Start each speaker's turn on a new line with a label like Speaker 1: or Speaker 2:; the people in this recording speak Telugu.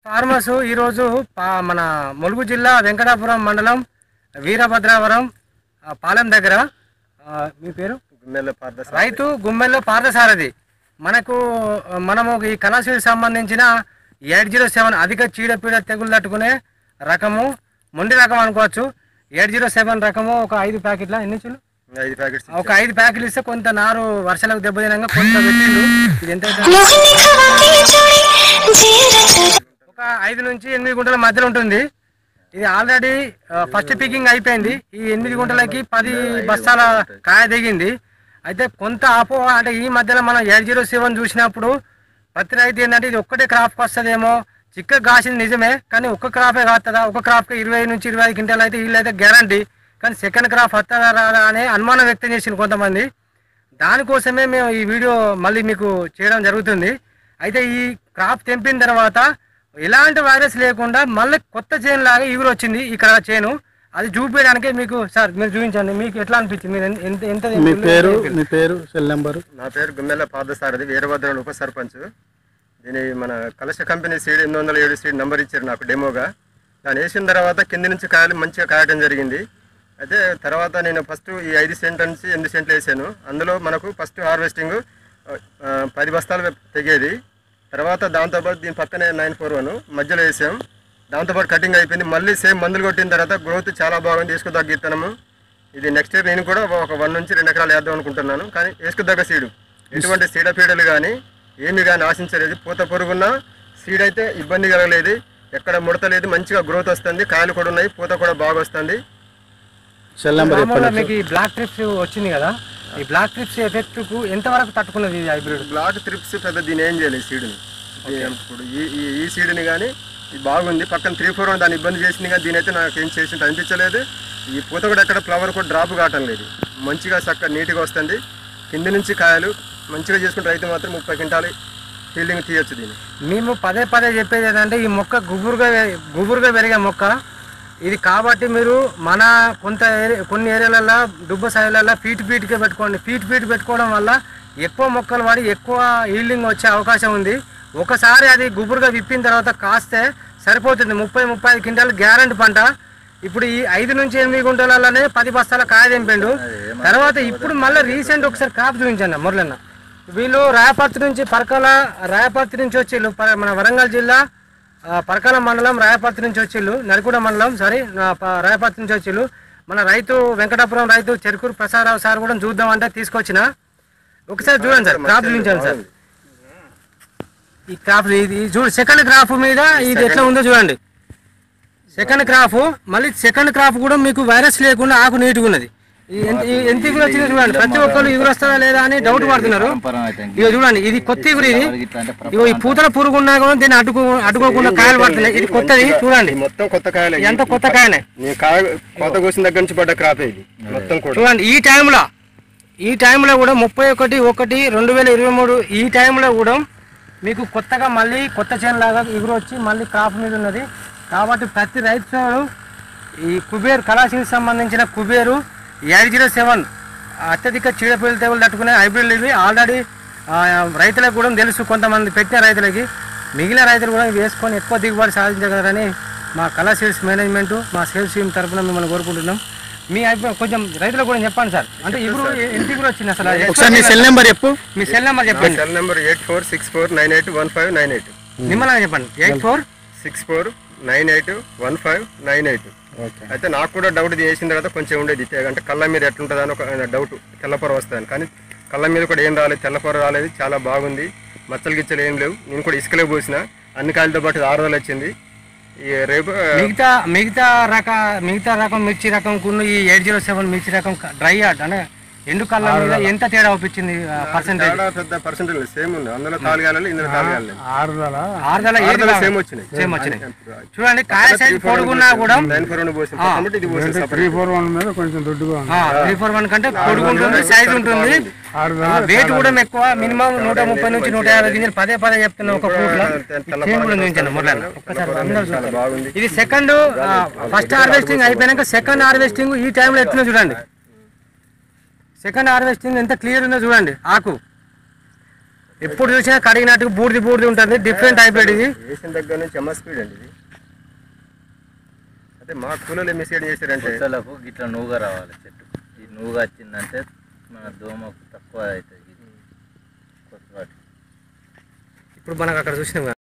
Speaker 1: ఫార్మర్స్ ఈరోజు పా- మన ములుగు జిల్లా వెంకటాపురం మండలం వీరభద్రావరం ఆ, పాలెం దగ్గర ఆ, మీ పేరు
Speaker 2: గుమ్మెల్ల పార్థ
Speaker 1: రైతు గుమ్మెల్లో పార్థసారథి మనకు ఆ, మనము ఈ కళాశీలకు సంబంధించిన ఎయిట్ జీరో సెవెన్ అధిక చీడపీడ తెగులు తట్టుకునే రకము మొండి రకం అనుకోవచ్చు ఎయిట్ జీరో సెవెన్ రకము ఒక ఐదు ప్యాకెట్ల ఎన్ని చిల్లు?
Speaker 2: ఐదు ప్యాకెట్స్
Speaker 1: ఒక ఐదు ప్యాకెట్లు ఇస్తే కొంత నారు వర్షాలకు దెబ్బతినంగా కొంత పెట్టిండు ఇది ఎంత అవుతుంది?
Speaker 3: मोहनी खवाती जोड़ी जीरा
Speaker 1: ఒక ఐదు నుంచి ఎనిమిది గుంటల మధ్యలో ఉంటుంది ఇది ఆల్రెడీ ఫస్ట్ పికింగ్ అయిపోయింది ఈ ఎనిమిది గుంటలకి పది బస్తాల కాయ దిగింది అయితే కొంత ఆపో అంటే ఈ మధ్యలో మనం ఎయిట్ జీరో సెవెన్ చూసినప్పుడు ప్రతి రైతు ఏంటంటే ఇది ఒక్కటే క్రాప్కి వస్తుందేమో చిక్క కాసింది నిజమే కానీ ఒక్క క్రాపే కాస్తుందా ఒక క్రాప్కి ఇరవై నుంచి ఇరవై ఐదు క్వింటాలు అయితే వీళ్ళు అయితే గ్యారంటీ కానీ సెకండ్ క్రాప్ వస్తుందా రాదా అనే అనుమానం వ్యక్తం చేసింది కొంతమంది దానికోసమే మేము ఈ వీడియో మళ్ళీ మీకు చేయడం జరుగుతుంది అయితే ఈ క్రాప్ తెంపిన తర్వాత ఎలాంటి వైరస్ లేకుండా మళ్ళీ కొత్త చేను లాగా ఈగురు వచ్చింది ఇక్కడ చేను అది చూపించడానికి మీకు సార్ మీరు చూపించండి మీకు ఎట్లా అనిపించింది మీరు ఎంత- ఎంత ఎంత
Speaker 4: మీ పేరు మీ పేరు సెల్ నెంబరు
Speaker 2: నా పేరు గుమ్మెల్ల పార్థసారథి వీరభద్రం ఉప సర్పంచ్ దీని మన కలశ కంపెనీ సీడ్ ఎనిమిది వందల ఏడు సీడ్ నెంబర్ ఇచ్చారు నాకు డెమోగా దాన్ని వేసిన తర్వాత కింది నుంచి కాయలు మంచిగా కాయటం జరిగింది అయితే తర్వాత నేను ఫస్ట్ ఈ ఐదు సెంట్ నుంచి ఎనిమిది సెంట్లు వేసాను అందులో మనకు ఫస్ట్ హార్వెస్టింగ్ పది బస్తాలు తెగేది తర్వాత దాంతోపాటు దీని పక్కనే నైన్ ఫోర్ వన్ మధ్యలో వేసాం దాంతోపాటు కటింగ్ అయిపోయింది మళ్ళీ సేమ్ మందులు కొట్టిన తర్వాత గ్రోత్ చాలా బాగుంది తీసుకుదగ్గ ఇత్తనము ఇది నెక్స్ట్ ఇయర్ నేను కూడా ఒక వన్ నుంచి రెండు ఎకరాలు వేద్దాం అనుకుంటున్నాను కానీ వేసుకుదగ్గ సీడు ఎటువంటి సీడపీడలు కానీ ఏమి కానీ ఆశించలేదు పూత పొరుగున్న సీడ్ అయితే ఇబ్బంది కలగలేదు ఎక్కడ ముడత లేదు మంచిగా గ్రోత్ వస్తుంది కాయలు కూడా ఉన్నాయి పూత కూడా బాగా వస్తుంది
Speaker 4: సెల్ నెంబర్
Speaker 1: మామూలుగా
Speaker 4: చెప్పండి
Speaker 1: మీకు ఈ బ్లాక్ ట్రిప్స్ వచ్చింది కదా ఈ బ్లాక్ ట్రిప్స్ ఎఫెక్ట్ కు ఎంత వరకు తట్టుకున్నది ఈ హైబ్రిడ్
Speaker 2: బ్లాక్ త్రిప్స్ పెద్ద దీని ఏం చేయలేదు సీడ్ని ఇప్పుడు ఈ ఈ- ఈ సీడ్ని కానీ ఇది బాగుంది పక్కన త్రీ ఫోర్ దాన్ని ఇబ్బంది చేసింది కానీ దీని అయితే నాకు ఏం చేసింది అనిపించలేదు ఈ పూత కూడా ఎక్కడ ఫ్లవర్ కూడా డ్రాప్ కావటం లేదు మంచిగా చక్కగా నీట్గా వస్తుంది కింది నుంచి కాయలు మంచిగా చేసుకుంటే రైతు మాత్రం ముప్పై క్వింటాలు ఫీల్డింగ్ తీయొచ్చు దీన్ని
Speaker 1: మేము పదే పదే చెప్పేది ఏంటంటే ఈ మొక్క గుబురుగా వే- గుబురుగా పెరిగే మొక్క ఇది కాబట్టి మీరు మన కొంత ఏరి- కొన్ని ఏరియాలలో దుబ్బ సాయిలలో ఫీట్ ఫీట్గా పెట్టుకోండి ఫీట్ ఫీట్ పెట్టుకోవడం వల్ల ఎక్కువ మొక్కలు వాడి ఎక్కువ ఈల్డింగ్ వచ్చే అవకాశం ఉంది ఒకసారి అది గుబురుగా విప్పిన తర్వాత కాస్తే సరిపోతుంది ముప్పై ముప్పై ఐదు క్వింటాలు గ్యారంటీ పంట ఇప్పుడు ఈ ఐదు నుంచి ఎనిమిది గుంటలలోనే పది బస్తాల కాయ తెంపిండు తర్వాత ఇప్పుడు మళ్ళీ రీసెంట్ ఒకసారి కాపు చూపించండి మురళన్న వీళ్ళు రాయపర్తి నుంచి పరకాల రాయపర్తి నుంచి వచ్చిళ్ళు ప- మన వరంగల్ జిల్లా ఆ, పరకాల మండలం రాయపర్తి నుంచి వచ్చిళ్ళు నరికూడ మండలం సారీ నా ప- రాయపర్తి నుంచి వచ్చిళ్ళు మన రైతు వెంకటాపురం రైతు చెరుకూరు ప్రసాదరావు సార్ కూడా చూద్దామంటే తీసుకొచ్చిన ఒకసారి చూడండి సార్ క్రాప్ చూపించండి సార్ ఈ క్రాప్ ఇది ఇది చూడు సెకండ్ క్రాప్ మీద ఇది ఎట్లా ఉందో చూడండి సెకండ్ క్రాప్ మళ్ళీ సెకండ్ క్రాప్ కూడా మీకు వైరస్ లేకుండా ఆకు నీట్గా ఉన్నది ఈ ఎంత ఈ ఎంత ఇగురు వచ్చిందో చూడండి ప్రతి ఒక్కరు ఇగురు వస్తుందా లేదా అని డౌట్ పడుతున్నారు ఇగో చూడండి ఇది కొత్త ఇగురు ఇది ఇగో ఈ పూతల పురుగు ఉన్నా కూడా దీన్ని అడ్డుకో అడ్డుకోకుండా కాయలు పడుతున్నాయి ఇది కొత్తది చూడండి
Speaker 2: ఇది మొత్తం కొత్త కాయలే
Speaker 1: ఎంత కొత్త కాయనే
Speaker 2: నీ కాయ కోత కోసిన దగ్గర నుంచి పడ్డ క్రాపే ఇది మొత్తం కూడా
Speaker 1: చూడండి ఈ టైంలో ఈ టైంలో కూడా ముప్పై ఒకటి ఒకటి రెండు వేల ఇరవై మూడు ఈ టైంలో కూడా మీకు కొత్తగా మళ్ళీ కొత్త చేను లాగా ఎగురు వచ్చి మళ్ళీ క్రాప్ మీద ఉన్నది కాబట్టి ప్రతి రైతు సోదరుడు ఈ కుబేర్ కళాశీలకు సంబంధించిన కుబేరు ఎయిట్ జీరో సెవెన్ అత్యధిక చీడపీడల తెగులు తట్టుకునే హైబ్రిడ్లు ఇవి ఆల్రెడీ రైతులకు కూడా తెలుసు కొంతమంది పెట్టిన రైతులకి మిగిలిన రైతులు కూడా ఇవి వేసుకొని ఎక్కువ దిగుబడి సాధించగలరని మా కళా సేల్స్ మేనేజ్మెంట్ మా సేల్స్ టీం తరఫున మిమ్మల్ని కోరుకుంటున్నాం మీ అభిప్రాయం కొంచెం రైతులకు కూడా చెప్పండి సార్ అంటే ఇప్పుడు ఎంత ఇప్పుడు వచ్చింది అసలు
Speaker 4: ఒకసారి మీ సెల్ నెంబర్ చెప్పు
Speaker 1: మీ సెల్ నెంబర్ చెప్పండి
Speaker 2: cell number eight four six four nine eight one five nine eight
Speaker 1: నిమ్మలంగా చెప్పండి eight four
Speaker 2: six four nine eight one five nine eight అయితే నాకు కూడా డౌట్ చేసిన తర్వాత కొంచెం ఉండేది అంటే కళ్ళ మీద ఎట్లుంటుంది అని ఒక డౌట్ తెల్లపొర వస్తుంది కానీ కళ్ళ మీద కూడా ఏం రాలేదు తెల్లపొర రాలేదు చాలా బాగుంది మచ్చలు గిచ్చలు ఏం లేవు నేను కూడా ఇసుకలే పోసిన అన్ని కాయలతో పాటు ఇది ఆరు రోజులు వచ్చింది ఈ రేపు ఆ,
Speaker 1: మిగతా మిగతా రక మిగతా రకం మిర్చి రకం కున్న ఈ ఎయిట్ జీరో సెవెన్ మిర్చి రకం డ్రై యార్డ్ అంటే ఎండు కళ్ళ మీద ఎంత తేడా ఒప్పించింది పర్సెంటేజ్
Speaker 2: తేడా పెద్ద పర్సెంటేజ్ లేదు సేమ్ ఉంది అందులో కాలు కాలేదు ఇందులో కాలు కాలేదు
Speaker 4: ఆరుదల
Speaker 1: ఆరుదల ఏది
Speaker 2: ఆరుదల
Speaker 1: కావాలి?
Speaker 2: సేమ్ వచ్చినాయి
Speaker 1: సేమ్ వచ్చినాయి చూడండి కాయ సైజ్ పొడుగున్నా కూడా
Speaker 2: నైన్ ఫోర్ పోసింది కాబట్టి ఇది పోసింది
Speaker 4: త్రీ ఫోర్ వన్ మీద కొంచెం దొడ్డుగా ఉంది
Speaker 1: త్రీ ఫోర్ వన్ కంటే పొడుగు ఉంటుంది సైజ్ ఉంటుంది
Speaker 4: ఆరుదల
Speaker 1: వెయిట్ కూడా ఎక్కువ మినిమం నూట ముప్పై నుంచి నూట యాభై గింజలు పదే పదే చెప్తున్నా ఒక ఫ్రూట్ లో చేను కూడా చూపించాను మురళి ఒక్కసారి అందరూ
Speaker 2: చాలా
Speaker 1: చూడండి.
Speaker 2: బాగుంది
Speaker 1: ఇది సెకండ్ ఫస్ట్ హార్వెస్టింగ్ అయిపోయినాక సెకండ్ హార్వెస్టింగ్ ఈ టైంలో ఎట్లా చూడండి సెకండ్ హార్వెస్టింగ్ ఎంత క్లియర్ ఉందో చూడండి ఆకు ఎప్పుడు చూసినా కడిగినట్టు బూడిది బూడిది ఉంటుంది డిఫరెంట్ హైబ్రిడ్ ఇది
Speaker 2: వేసిన దగ్గర నుంచి ఎమ్మ స్పీడ్ అండి ఇది అదే మా కూలీలు ఎన్ని సీడ్ చేశారంటే
Speaker 5: కొత్తలకు గిట్లా నూగ రావాలి చెట్టు ఈ నూగ వచ్చిందంటే మన దోమకు తక్కువ అవుతుంది ఇది కొత్త వాటికి
Speaker 1: ఇప్పుడు మనకు అక్కడ చూసినాం కదా